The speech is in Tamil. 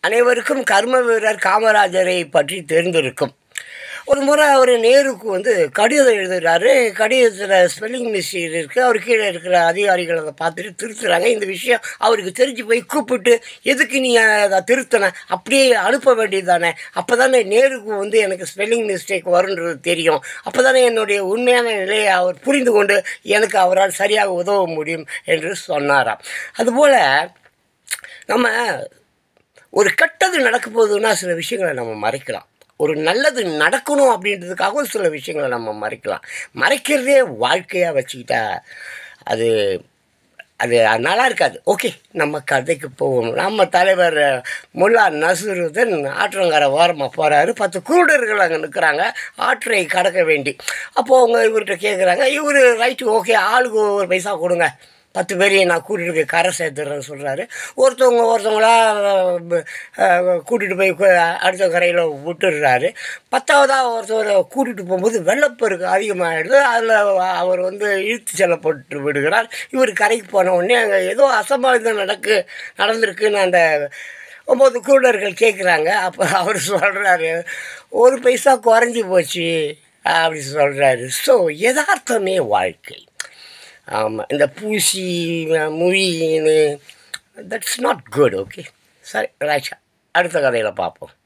அனைவருக்கும் கர்ம வீரர் காமராஜரை பற்றி தெரிந்திருக்கும் ஒரு முறை அவர் நேருக்கு வந்து கடிதம் எழுதுகிறாரு கடிதத்தில் ஸ்பெல்லிங் மிஸ்டேக் இருக்குது அவர் கீழே இருக்கிற அதிகாரிகள் அதை பார்த்துட்டு திருத்துறாங்க இந்த விஷயம் அவருக்கு தெரிஞ்சு போய் கூப்பிட்டு எதுக்கு நீ அதை திருத்தின அப்படியே அனுப்ப வேண்டியது தானே அப்போ தானே நேருக்கு வந்து எனக்கு ஸ்பெல்லிங் மிஸ்டேக் வருன்றது தெரியும் அப்போ தானே என்னுடைய உண்மையான நிலையை அவர் புரிந்து கொண்டு எனக்கு அவரால் சரியாக உதவ முடியும் என்று சொன்னாராம் அதுபோல் நம்ம ஒரு கெட்டது நடக்க போகுதுன்னா சில விஷயங்களை நம்ம மறைக்கலாம் ஒரு நல்லது நடக்கணும் அப்படின்றதுக்காகவும் சில விஷயங்களை நம்ம மறைக்கலாம் மறைக்கிறதே வாழ்க்கையாக வச்சுக்கிட்டா அது அது நல்லா இருக்காது ஓகே நம்ம கதைக்கு போவோம் நம்ம தலைவர் முல்லா நசுருதன் ஆற்றங்கரை ஓரமாக போகிறாரு பத்து குருடர்கள் அங்கே நிற்கிறாங்க ஆற்றை கடக்க வேண்டி அப்போது அவங்க இவர்கிட்ட கேட்குறாங்க இவர் ரைட்டு ஓகே ஆளுக்கு ஒரு பைசா கொடுங்க பத்து பேரையும் நான் கூட்டிகிட்டு போய் கரை சேர்த்துறேன்னு சொல்கிறாரு ஒருத்தவங்க ஒருத்தவங்களா கூட்டிகிட்டு போய் கு- அடுத்த கரையில் விட்டுடுறாரு பத்தாவதாக ஒருத்தவரை கூட்டிகிட்டு போகும்போது வெள்ளப்பெருக்கு அதிகமாகிடுது அதில் அவர் வந்து இழுத்து செல்லப்பட்டு விடுகிறார் இவர் கரைக்கு போன உடனே அங்கே ஏதோ அசம்பாவிதம் நடக்கு நடந்திருக்குன்னு அந்த ஒம்பது கூடர்கள் கேட்குறாங்க அப்போ அவர் சொல்கிறாரு ஒரு பைசா குறைஞ்சி போச்சு அப்படி சொல்கிறாரு ஸோ யதார்த்தமே வாழ்க்கை ஆமாம் இந்த பூசி மொழின்னு தட்ஸ் நாட் குட் ஓகே சரி ராஜா அடுத்த கதையில் பார்ப்போம்